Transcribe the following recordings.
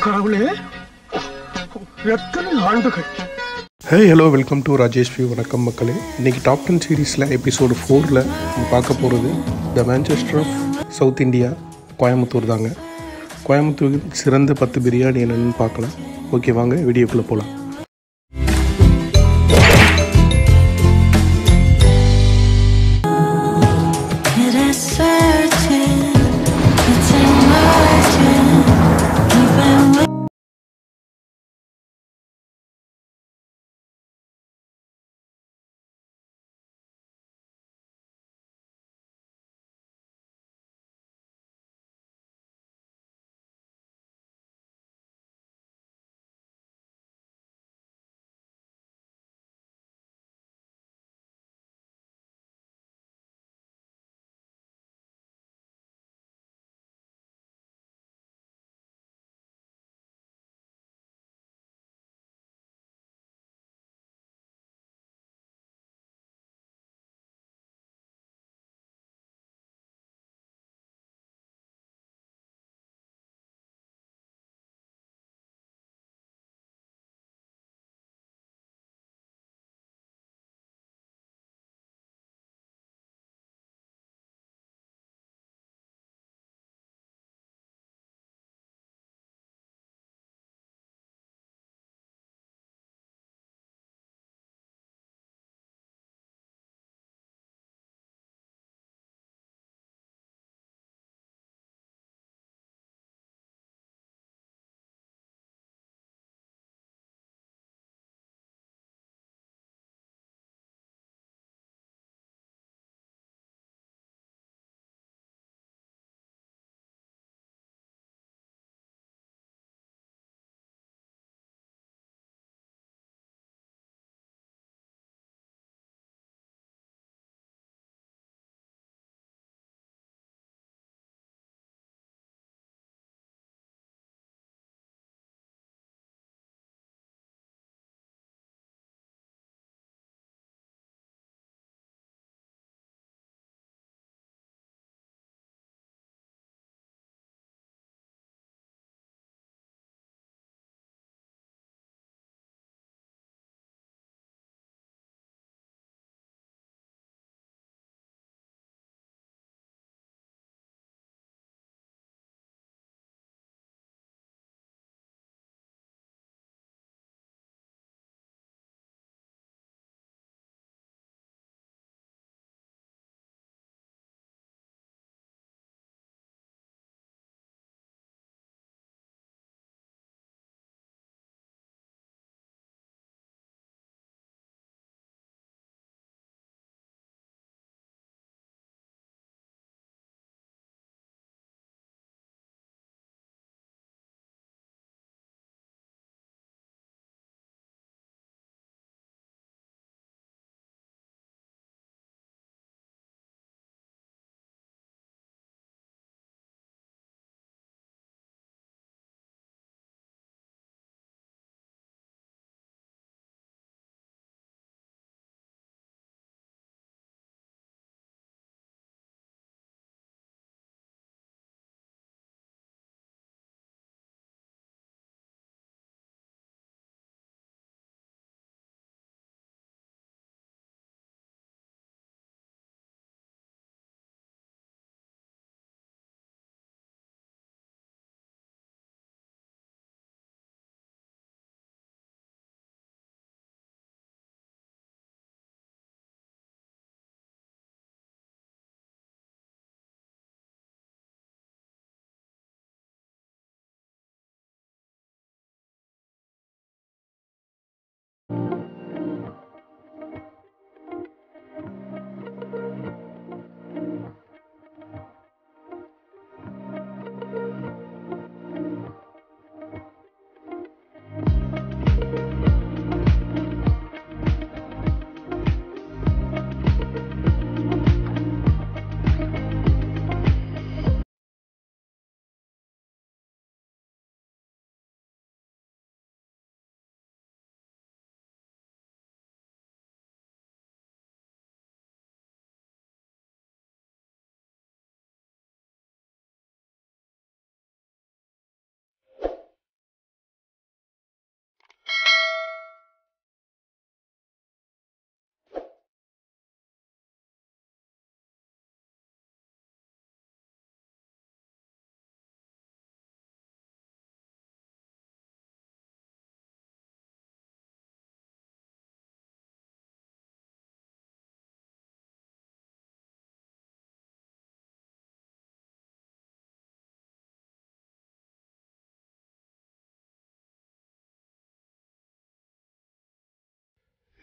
கடவுளே எத்தனை ஆண்டுகள் hey hello welcome to Rajesh view வணக்கம் மக்களே இன்றைக்கி டாப் டென் சீரீஸில் எபிசோடு ஃபோரில் நம்ம பார்க்க போகிறது the Manchester of south India Coimbatore தாங்க கோயம்புத்தூரில் சிறந்த பத்து பிரியாணி என்னென்னு பார்க்கலாம் ஓகே வாங்க வீடியோக்குள்ளே போகலாம் It is certain, it's emerging, even when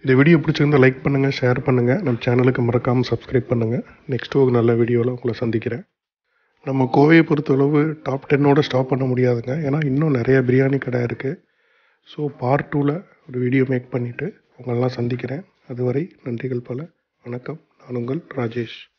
இந்த வீடியோ பிடிச்சிருந்தா லைக் பண்ணுங்கள் ஷேர் பண்ணுங்கள் நம்ம சேனலுக்கு மறக்காமல் சப்ஸ்கிரைப் பண்ணுங்கள் நெக்ஸ்ட் ஒரு நல்ல வீடியோவில் உங்களை சந்திக்கிறேன் நம்ம கோவையை பொறுத்தளவு டாப் டென்னோட ஸ்டாப் பண்ண முடியாதுங்க ஏன்னா இன்னும் நிறைய பிரியாணி கடை இருக்குது ஸோ பார்ட் டூவில் ஒரு வீடியோ மேக் பண்ணிவிட்டு உங்களெல்லாம் சந்திக்கிறேன் அதுவரை நன்றிகள் பல வணக்கம் நான் உங்கள் ராஜேஷ்